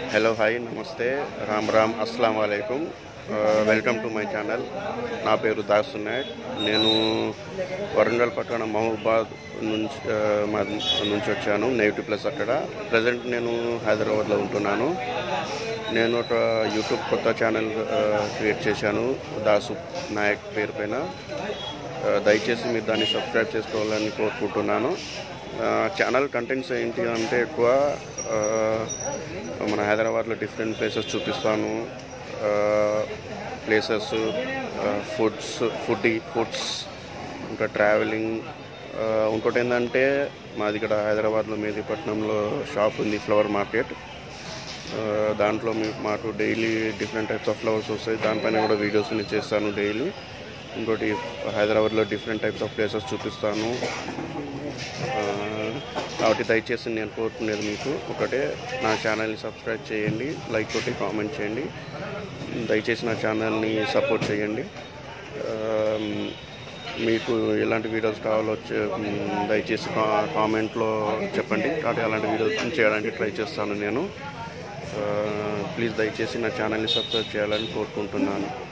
hello hi నమస్తే రామ్ రామ్ అస్సలం వాలేకుమ్ వెల్కమ్ టు మై ఛానల్ నా పేరు దాసు నాయక్ నేను వరంగల్ పట్టణ మహబూబాద్ నుంచి ఆ, మా నుంచి వచ్చాను నెగిటివ్ ప్లస్ అక్కడ ప్రజెంట్ నేను హైదరాబాద్లో ఉంటున్నాను నేను ఒక యూట్యూబ్ కొత్త ఛానల్ ఆ, క్రియేట్ చేశాను దాసు నాయక్ పేరు పైన ఆ, దయచేసి మీరు దాన్ని సబ్స్క్రైబ్ చేసుకోవాలని కోరుకుంటున్నాను ఆ, ఛానల్ కంటెంట్స్ ఏంటి అంటే ఎక్కువ ఆ, మన హైదరాబాద్లో డిఫరెంట్ ప్లేసెస్ చూపిస్తాను ప్లేసెస్ ఫుడ్స్ ఫుడ్ ఫుడ్స్ ఇంకా ట్రావెలింగ్ ఆ, ఇంకోటి ఏంటంటే మాది ఇక్కడ హైదరాబాద్లో మేదీపట్నంలో షాప్ ఉంది ఫ్లవర్ మార్కెట్ ఆ, దాంట్లో మీ మాకు daily different types of flowers వస్తాయి దానిపైన కూడా వీడియోస్ నేను చేస్తాను డైలీ ఇంకోటి హైదరాబాద్లో డిఫరెంట్ టైప్స్ ఆఫ్ ప్లేసెస్ చూపిస్తాను ఆ, కాబట్టి దయచేసి నేను కోరుకునేది మీకు ఒకటే నా ఛానల్ని సబ్స్క్రైబ్ చేయండి లైక్ కొట్టి కామెంట్ చేయండి దయచేసి నా ఛానల్ని సపోర్ట్ చేయండి ఆ, మీకు ఎలాంటి వీడియోస్ కావాలో చె- మ్, దయచేసి కా- కామెంట్లో చెప్పండి కాబట్టి అలాంటి వీడియోస్ చేయడానికి ట్రై చేస్తాను నేను ఆ, ప్లీజ్ దయచేసి నా ఛానల్ని సబ్స్క్రైబ్ చేయాలని కోరుకుంటున్నాను